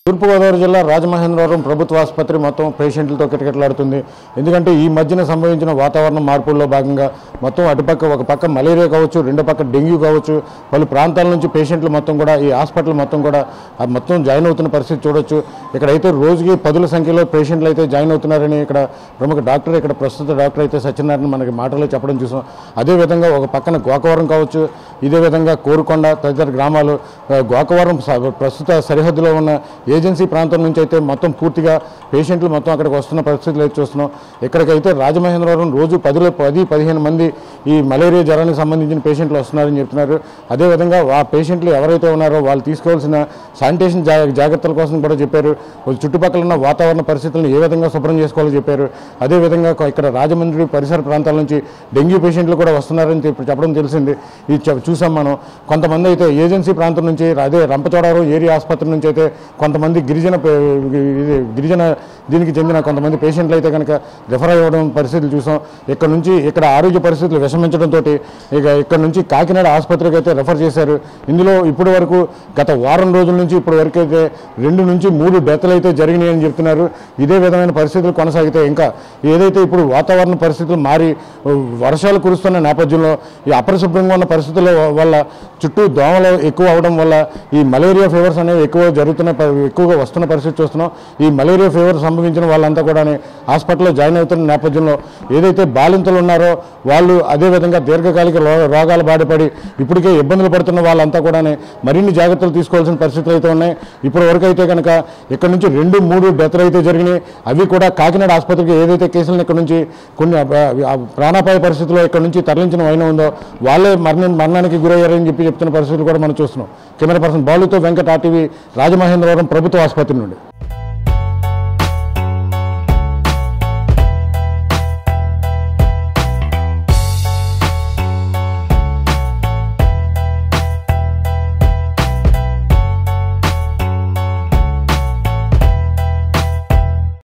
తూర్పుగోదావరి జిల్లా రాజమహేంద్రవరం ప్రభుత్వ ఆసుపత్రి మొత్తం పేషెంట్లతో కిటకిటలాడుతుంది ఎందుకంటే ఈ మధ్యన సంభవించిన వాతావరణ మార్పుల్లో భాగంగా మొత్తం అటుపక్క ఒక పక్క మలేరియా కావచ్చు రెండో పక్క డెంగ్యూ కావచ్చు పలు ప్రాంతాల నుంచి పేషెంట్లు మొత్తం కూడా ఈ హాస్పిటల్ మొత్తం కూడా ఆ మొత్తం జాయిన్ అవుతున్న పరిస్థితి చూడొచ్చు ఇక్కడైతే రోజుకి పదుల సంఖ్యలో పేషెంట్లు అయితే జాయిన్ అవుతున్నారని ఇక్కడ ప్రముఖ డాక్టర్ ఇక్కడ ప్రస్తుత డాక్టర్ అయితే సత్యనారాయణ మనకి మాటలో చెప్పడం చూసాం అదేవిధంగా ఒక పక్కన గోకవరం కావచ్చు ఇదే విధంగా కోరుకొండ తదితర గ్రామాలు ఆ, గోకవరం స- ప్రస్తుత సరిహద్దులో ఉన్న ఏజెన్సీ ప్రాంతం నుంచి అయితే మొత్తం పూర్తిగా పేషెంట్లు మొత్తం అక్కడికి వస్తున్న పరిస్థితులు అయితే చూస్తున్నాం ఇక్కడికైతే రాజమహేంద్రవరం రోజు పదిలో పది పదిహేను మంది ఈ మలేరియా జ్వరానికి సంబంధించిన పేషెంట్లు వస్తున్నారని చెప్తున్నారు అదేవిధంగా ఆ పేషెంట్లు ఎవరైతే ఉన్నారో వాళ్ళు తీసుకోవాల్సిన శానిటేషన్ జా జాగ్రత్తల కోసం కూడా చెప్పారు వాళ్ళ చుట్టుపక్కల ఉన్న వాతావరణ పరిస్థితులను ఏ విధంగా శుభ్రం చేసుకోవాలో చెప్పారు అదేవిధంగా కొ- ఇక్కడ రాజమండ్రి పరిసర ప్రాంతాల నుంచి డెంగ్యూ పేషెంట్లు కూడా వస్తున్నారని చెప్పి చెప్పడం తెలిసింది ఇది చె- చూసాం మనం కొంతమంది అయితే ఏజెన్సీ ప్రాంతం నుంచి అదే రంపచోడవరం ఏరియా ఆసుపత్రి నుంచి అయితే కొంతమంది గిరిజన పే- ఇది గిరిజన దీనికి చెందిన కొంతమంది పేషెంట్లు అయితే కనుక రిఫర్ అవ్వడం పరిస్థితులు చూసాం ఇక్కడ నుంచి ఇక్కడ ఆరోగ్య పరిస్థితులు విషమించడంతో ఇక ఇక్కడ నుంచి కాకినాడ ఆసుపత్రికి అయితే రెఫర్ చేశారు ఇందులో ఇప్పటి వరకు గత వారం రోజుల నుంచి ఇప్పటి వరకు అయితే రెండు నుంచి మూడు డెత్లు అయితే జరిగినాయి అని చెప్తున్నారు ఇదే విధమైన పరిస్థితులు కొనసాగితే ఇంకా ఏదైతే ఇప్పుడు వాతావరణ పరిస్థితులు మారి వర్షాలు కురుస్తున్న నేపథ్యంలో ఈ అపరిశుభ్రంగా ఉన్న పరిస్థితుల వల్ల చుట్టూ దోమలు ఎక్కువ అవడం వల్ల ఈ మలేరియా ఫీవర్స్ అనేవి ఎక్కువ జరుగుతున్న ప- ఎక్కువగా వస్తున్న పరిస్థితి చూస్తున్నాం ఈ మలేరియా ఫీవర్ సంభవించిన వాళ్ళంతా కూడా హాస్పిటల్లో జాయిన్ అవుతున్న నేపథ్యంలో ఏదైతే బాలింతలు ఉన్నారో వాళ్ళు అదేవిధంగా దీర్ఘకాలిక రో- రోగాలు బాధపడి ఇప్పటికే ఇబ్బందులు పడుతున్న వాళ్ళంతా కూడా మరిన్ని జాగ్రత్తలు తీసుకోవాల్సిన పరిస్థితులు అయితే ఉన్నాయి ఇప్పటి వరకు అయితే కనుక ఇక్కడ నుంచి రెండు మూడు డెత్లు అయితే జరిగినాయి అవి కూడా కాకినాడ ఆసుపత్రికి ఏదైతే కేసులను ఇక్కడ నుంచి కొన్ని అబ- ఆ ప్రాణాపాయ పరిస్థితుల్లో ఇక్కడ నుంచి తరలించిన వైన ఉందో వాళ్ళే మరణ మరణానికి గురయ్యారని చెప్పి చెప్తున్న పరిస్థితులు కూడా మనం చూస్తున్నాం కెమెరా పర్సన్ బాలుతో వెంకట ఆర్టీవీ రాజమహేంద్రవరం ప్రభుత్వ ఆసుపత్రి నుండి